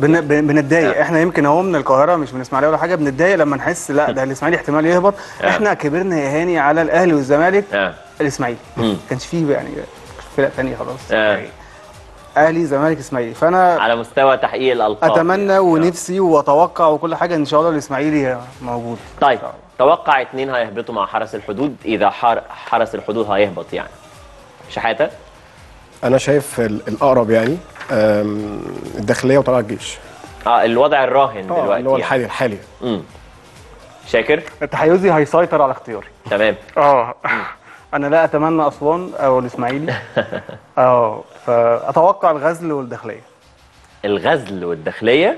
بن... بن- بنتضايق احنا يمكن اهو من القاهره مش من اسماعيليه ولا حاجه بنتضايق لما نحس لا ده الاسماعيلي احتمال يهبط آه. احنا كبرنا يا هاني على الاهلي والزمالك اه الاسماعيلي مم. ما كانش فيه يعني فرق ثانيه خلاص آه. يعني اهلي زمالك اسماعيلي فانا على مستوى تحقيق الالقاب اتمنى ونفسي واتوقع وكل حاجه ان شاء الله الاسماعيلي موجود طيب توقع اتنين هيهبطوا مع حرس الحدود اذا حر... حرس الحدود هيهبط يعني شحاته انا شايف ال- الاقرب يعني آم، الداخليه وطلائع الجيش اه الوضع الراهن اه دلوقتي اللي هو يعني. الحالي الحالي امم شاكر التحيزي هيسيطر على اختياري تمام اه انا لا اتمنى اسوان او الاسماعيلي اه فاتوقع الغزل والداخليه الغزل والداخليه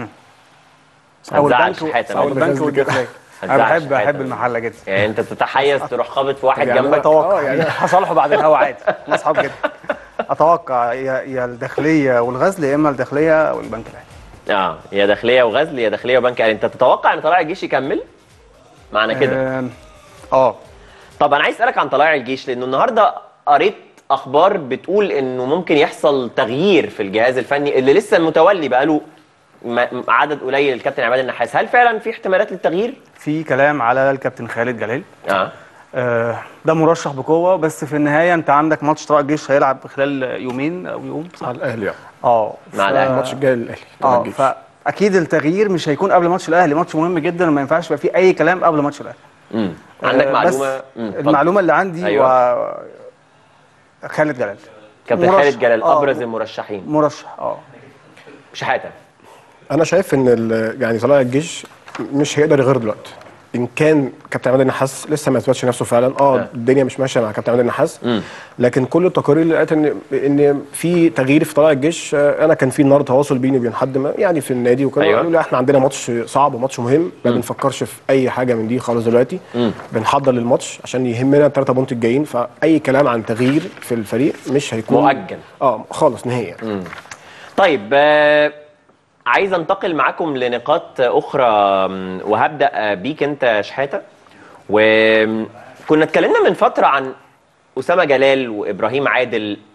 او هتزعل البنك شحاتة او منك. البنك الغزل كده. والداخليه انا هتزعل بحب شحاتة بحب منك. المحله جدا يعني انت تتحيز تروح خابط في واحد يعني جنبك اتوقع يعني- يعني هصالحه بعد الهوا عادي احنا اصحاب جدا اتوقع يا يا الداخليه والغزل يا اما الداخليه او البنك الاهلي اه يا داخليه وغزل يا داخليه وبنك يعني انت تتوقع ان طلائع الجيش يكمل معنى كده آم، اه طب انا عايز اسالك عن طلائع الجيش لانه النهارده قريت اخبار بتقول انه ممكن يحصل تغيير في الجهاز الفني اللي لسه متولي بقاله م- عدد قليل الكابتن عماد النحاس هل فعلا في احتمالات للتغيير في كلام على الكابتن خالد جلال اه آه، ده مرشح بقوه بس في النهايه انت عندك ماتش طلائع الجيش هيلعب خلال يومين او يوم صح؟ على الاهلي يعني اه مع ف- الأهلي. الماتش الجاي للاهلي طلائع اه الجيش فاكيد التغيير مش هيكون قبل ماتش الاهلي ماتش مهم جدا وما ينفعش يبقى فيه اي كلام قبل ماتش الاهلي امم عندك آه، معلومه بس مم، اتفضل. المعلومه اللي عندي أيوة. و خالد جلال كابتن مرشح. خالد جلال آه، ابرز المرشحين مرشح اه شحاته انا شايف ان ال- يعني طلائع الجيش مش هيقدر يغير دلوقتي ان كان كابتن عماد النحاس لسه ما اثبتش نفسه فعلا اه آه. الدنيا مش ماشيه مع كابتن عماد النحاس مم. لكن كل التقارير اللي لقيت ان ان في تغيير في طلائع الجيش آه، انا كان في النهارده تواصل بيني وبين حد ما يعني في النادي وكده أيوة. قالوا لي احنا عندنا ماتش صعب وماتش مهم ما بنفكرش في اي حاجه من دي خالص دلوقتي مم. بنحضر للماتش عشان يهمنا الثلاثه بونت الجايين فاي كلام عن تغيير في الفريق مش هيكون مؤجل. اه خالص نهائيا طيب آه، عايز انتقل معاكم لنقاط اخرى مم، وهبدا آه، بيك انت شحاته وكنا اتكلمنا من فتره عن اسامه جلال وابراهيم عادل